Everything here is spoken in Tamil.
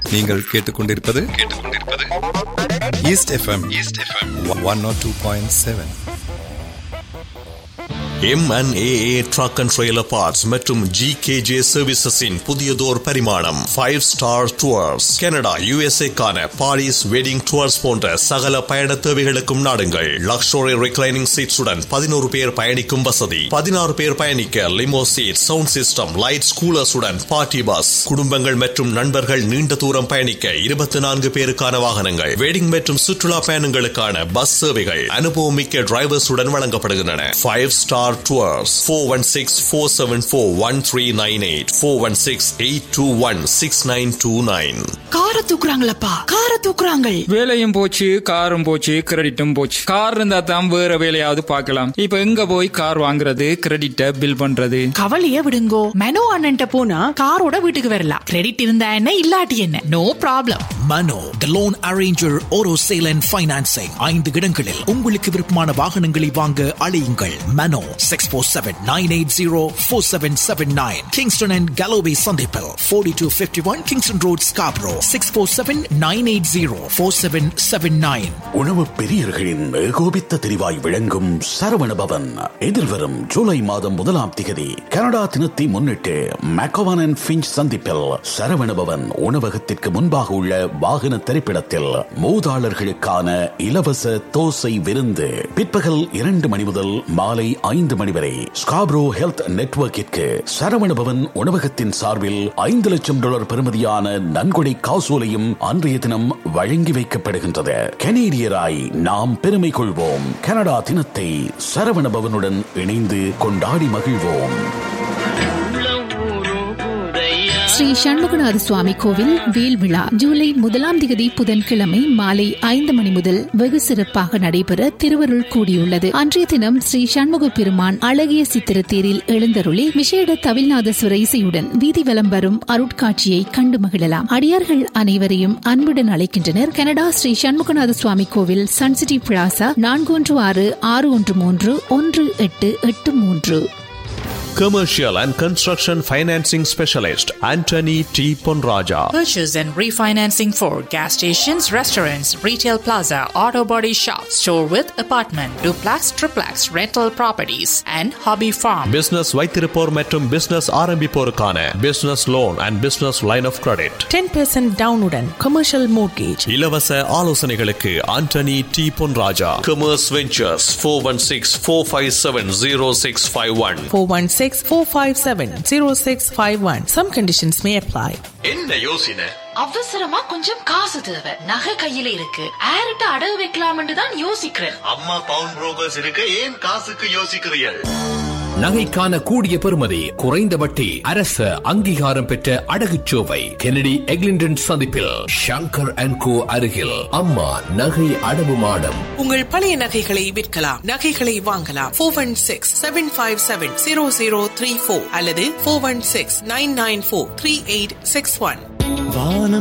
நீங்கள் கேட்டுக்கொண்டிருப்பது கேட்டுக்கொண்டிருப்பது east FM east FM one nought two point seven MNAA truck and trailer parts மற்றும் ஜி கேஜே சர்வீசஸின் புதியதோர் பரிமாணம் ஃபைவ் ஸ்டார் டூர்ஸ் கனடா யுஎஸ்ஏக்கான பாரிஸ் வெட்டிங் டூர்ஸ் போன்ற சகல பயண தேவைகளுக்கும் நாடுங்கள் லக்ஷோரி ரிக்ளைனிங் சீட்ஸுடன் பதினோரு பேர் பயணிக்கும் வசதி பதினாறு பேர் பயணிக்க limo seat sound system light ஸ்கூலர்ஸுடன் பார்ட்டி பஸ் குடும்பங்கள் மற்றும் நண்பர்கள் நீண்ட தூரம் பயணிக்க இருபத்தி நான்கு பேருக்கான வாகனங்கள் வெட்டிங் மற்றும் சுற்றுலா பயணங்களுக்கான பஸ் சேவைகள் அனுபவமிக்க டிரைவர்ஸுடன் வழங்கப்படுகின்றன ஃபைவ் ஸ்டார் Tours 416-474-1398 416-821-6929 கார தூக்குறாங்களப்பா கார தூக்குறாங்கள் வேலையும் போச்சு காரும் போச்சு கிரெடிட்டும் போச்சு கார் இருந்தா தான் வேற வேலையாவது பார்க்கலாம் இப்ப எங்க போய் கார் வாங்குறது கிரெடிட்ட பில் பண்றது கவலைய விடுங்கோ மெனோ அண்ணன்ட்ட போனா காரோட வீட்டுக்கு வரலாம் கிரெடிட் இருந்தா என்ன இல்லாட்டி என்ன no problem Mano the loan arranger ஓரோ சேல் அண்ட் ஃபைனான்சிங் ஐந்து இடங்களில் உங்களுக்கு விருப்பமான வாகனங்களை வாங்க அழையுங்கள் Mano six four seven nine eight zero four seven seven nine Kingston and Galloway சந்திப்பில் forty two fifty one Kingston road Scarborough six four seven nine eight zero four seven seven nine உணவு பிரியர்களின் ஏகோபித்த தெரிவாய் விளங்கும் சரவண பவன் எதிர்வரும் ஜூலை மாதம் முதலாம் திகதி கனடா தினத்தை முன்னிட்டு மெக்கவான் அண்ட் பிஞ்ச் சந்திப்பில் சரவண பவன் உணவகத்திற்கு முன்பாக உள்ள வாகன திரைப்படத்தில் மூதாளர்களுக்கான இலவச தோசை விருந்து பிற்பகல் இரண்டு மணி முதல் மாலை ஐந்து மணி வரை ஸ்காப்ரோ ஹெல்த் நெட்வொர்க்கிற்கு சரவண பவன் உணவகத்தின் சார்பில் ஐந்து லட்சம் டாலர் பெறுமதியான நன்கொடை காசோலையும் அன்றைய தினம் வழங்கி வைக்கப்படுகின்றது கனேடியராய் நாம் பெருமை கொள்வோம் கனடா தினத்தை சரவண பவனுடன் இணைந்து கொண்டாடி மகிழ்வோம் ஸ்ரீ சண்முகநாத சுவாமி கோவில் வேல் விழா ஜூலை முதலாம் திகதி புதன்கிழமை மாலை ஐந்து மணி முதல் வெகு சிறப்பாக நடைபெற திருவருள் கூடியுள்ளது அன்றைய தினம் ஸ்ரீ சண்முக பெருமான் அழகிய சித்திர தேரில் எழுந்தருளி விசேட தவிழ்நாதஸ்வர இசையுடன் வீதி வலம் வரும் அருட்காட்சியை கண்டு மகிழலாம் அடியார்கள் அனைவரையும் அன்புடன் அழைக்கின்றனர் கனடா ஸ்ரீ சண்முகநாத சுவாமி கோவில் சன்சிட்டி பிளாசா நான்கு ஒன்று ஆறு ஆறு ஒன்று மூன்று ஒன்று எட்டு எட்டு மூன்று Commercial and Construction Financing Specialist Anthony T. Ponraja. Purchase and refinancing for gas stations, restaurants, retail plaza, auto body shop, store with apartment, duplex, triplex, rental properties, and hobby farm. Business வைத்திருப்போர் மற்றும் பிசினஸ் ஆரம்பிப்போருக்கான business loan and business line of credit ten percent டவுனுடன் கமர்ஷியல் மோர்கேஜ் இலவச ஆலோசனைகளுக்கு Antony T Ponraja commerce ventures four one six four five seven zero six five one four one six four five seven zero six five one some conditions may apply என்ன யோசனை அவசரமா கொஞ்சம் காசு தேவை நகை கையில இருக்கு ஆர்ட்ட அடகு வைக்கலாம்னு தான் யோசிக்கிறேன் அம்மா பவுன் புரோக்கர்ஸ் இருக்க ஏன் காசுக்கு யோசிக்கிறீர்கள் நகைக்கான கூடிய பெறுமதி குறைந்த வட்டி அரச அங்கீகாரம் பெற்ற அடகுச்சோவை கெனடி எக்லிண்டன் சந்திப்பில் ஷங்கர் அண்ட் கோ அருகில் அம்மா நகை அடவு மாடம் உங்கள் பழைய நகைகளை விற்கலாம் நகைகளை வாங்கலாம் four one six seven five seven zero zero three four அல்லது four one six nine nine four three eight six one